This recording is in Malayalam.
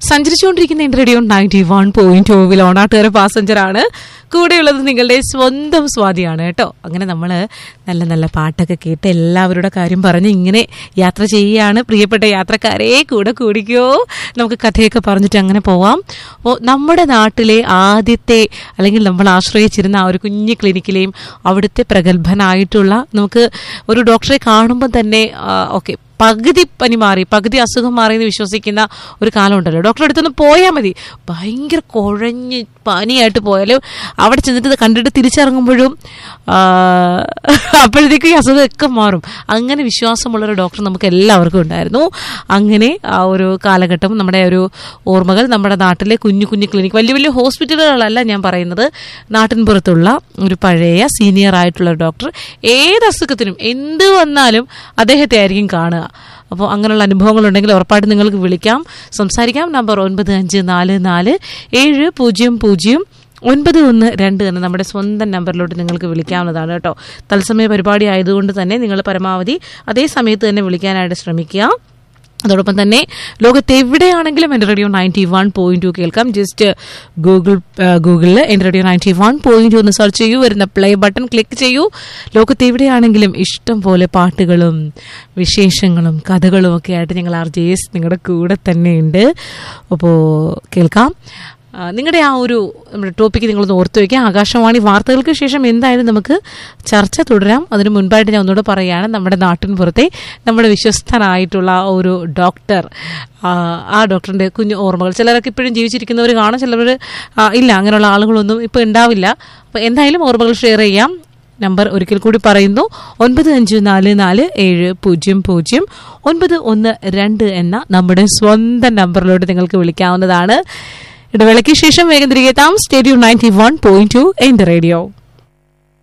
സഞ്ചരിച്ചുകൊണ്ടിരിക്കുന്ന എൻ്റെ റേഡിയോ നയൻറ്റി വൺ പോയിന്റ് ടൂവിൽ ഓണാട്ടുകാര പാസഞ്ചർ ആണ് കൂടെയുള്ളത് നിങ്ങളുടെ സ്വന്തം സ്വാതിയാണ് കേട്ടോ അങ്ങനെ നമ്മൾ നല്ല നല്ല പാട്ടൊക്കെ കേട്ട് എല്ലാവരുടെ കാര്യം പറഞ്ഞ് ഇങ്ങനെ യാത്ര ചെയ്യുകയാണ് പ്രിയപ്പെട്ട യാത്രക്കാരെ കൂടെ കൂടിക്കോ നമുക്ക് കഥയൊക്കെ പറഞ്ഞിട്ട് അങ്ങനെ പോവാം ഓ നമ്മുടെ നാട്ടിലെ ആദ്യത്തെ അല്ലെങ്കിൽ നമ്മൾ ആശ്രയിച്ചിരുന്ന ആ ഒരു കുഞ്ഞു ക്ലിനിക്കിലെയും അവിടുത്തെ പ്രഗത്ഭനായിട്ടുള്ള നമുക്ക് ഒരു ഡോക്ടറെ കാണുമ്പോൾ തന്നെ ഓക്കെ പകുതി പനി മാറി പകുതി അസുഖം മാറി എന്ന് വിശ്വസിക്കുന്ന ഒരു കാലമുണ്ടല്ലോ ഡോക്ടറെ അടുത്തൊന്ന് പോയാൽ മതി ഭയങ്കര കുഴഞ്ഞ് പനിയായിട്ട് പോയാലും അവിടെ ചെന്നിട്ട് ഇത് കണ്ടിട്ട് തിരിച്ചിറങ്ങുമ്പോഴും ആ, അപ്പോഴത്തേക്കും ഈ അസുഖമൊക്കെ മാറും അങ്ങനെ വിശ്വാസമുള്ളൊരു ഡോക്ടർ നമുക്ക് എല്ലാവർക്കും ഉണ്ടായിരുന്നു അങ്ങനെ ആ ഒരു കാലഘട്ടം നമ്മുടെ ഒരു ഓർമ്മകൾ നമ്മുടെ നാട്ടിലെ കുഞ്ഞു കുഞ്ഞു ക്ലിനിക് വലിയ വലിയ ഹോസ്പിറ്റലുകളല്ല ഞാൻ പറയുന്നത് നാട്ടിൻപുറത്തുള്ള ഒരു പഴയ സീനിയർ ആയിട്ടുള്ള ഒരു ഡോക്ടർ ഏത് അസുഖത്തിനും എന്ത് വന്നാലും അദ്ദേഹത്തെ ആയിരിക്കും കാണുക അപ്പോൾ അങ്ങനെയുള്ള അനുഭവങ്ങളുണ്ടെങ്കിൽ ഉറപ്പായിട്ട് നിങ്ങൾക്ക് വിളിക്കാം സംസാരിക്കാം നമ്പർ ഒൻപത് അഞ്ച് നാല് നാല് ഏഴ് പൂജ്യം പൂജ്യം ഒൻപത് ഒന്ന് രണ്ട് എന്ന നമ്മുടെ സ്വന്തം നമ്പറിലോട്ട് നിങ്ങൾക്ക് വിളിക്കാവുന്നതാണ് കേട്ടോ തത്സമയ പരിപാടി ആയതുകൊണ്ട് തന്നെ നിങ്ങൾ പരമാവധി അതേ സമയത്ത് തന്നെ വിളിക്കാനായിട്ട് ശ്രമിക്കുക അതോടൊപ്പം തന്നെ ലോകത്ത് എവിടെയാണെങ്കിലും എൻ്റെ radio ninety one point two കേൾക്കാം ജസ്റ്റ് ഗൂഗിൾ ഗൂഗിളിൽ എൻ്റെ radio ninety one point two ഒന്ന് സെർച്ച് ചെയ്യൂ വരുന്ന പ്ലേ ബട്ടൺ ക്ലിക്ക് ചെയ്യൂ ലോകത്ത് എവിടെയാണെങ്കിലും ഇഷ്ടം പോലെ പാട്ടുകളും വിശേഷങ്ങളും കഥകളും ഒക്കെ ആയിട്ട് ഞങ്ങൾ ആർ ജെ എസ് നിങ്ങളുടെ കൂടെ തന്നെയുണ്ട് അപ്പോൾ കേൾക്കാം ആ, നിങ്ങളുടെ ആ ഒരു നമ്മുടെ ടോപ്പിക്ക് നിങ്ങളൊന്ന് ഓർത്തു വയ്ക്കുക ആകാശവാണി വാർത്തകൾക്ക് ശേഷം എന്തായാലും നമുക്ക് ചർച്ച തുടരാം അതിന് മുൻപായിട്ട് ഞാൻ ഒന്നുകൂടെ പറയുകയാണ് നമ്മുടെ നാട്ടിൻ പുറത്തെ നമ്മുടെ വിശ്വസ്തനായിട്ടുള്ള ആ ഒരു ഡോക്ടർ ആ, ആ ഡോക്ടറിൻ്റെ കുഞ്ഞു ഓർമ്മകൾ ചിലരൊക്കെ ഇപ്പോഴും ജീവിച്ചിരിക്കുന്നവർ കാണും ചിലവർ ഇല്ല അങ്ങനെയുള്ള ആളുകളൊന്നും ഇപ്പോൾ ഉണ്ടാവില്ല അപ്പോൾ എന്തായാലും ഓർമ്മകൾ ഷെയർ ചെയ്യാം നമ്പർ ഒരിക്കൽ കൂടി പറയുന്നു ഒൻപത് അഞ്ച് നാല് നാല് ഏഴ് പൂജ്യം പൂജ്യം ഒൻപത് ഒന്ന് രണ്ട് എന്ന നമ്മുടെ സ്വന്തം നമ്പറിലോട്ട് നിങ്ങൾക്ക് വിളിക്കാവുന്നതാണ് ഇടവേളയ്ക്ക് ശേഷം വേഗം തിരികെ എത്താം stadium ninety one point two in the radio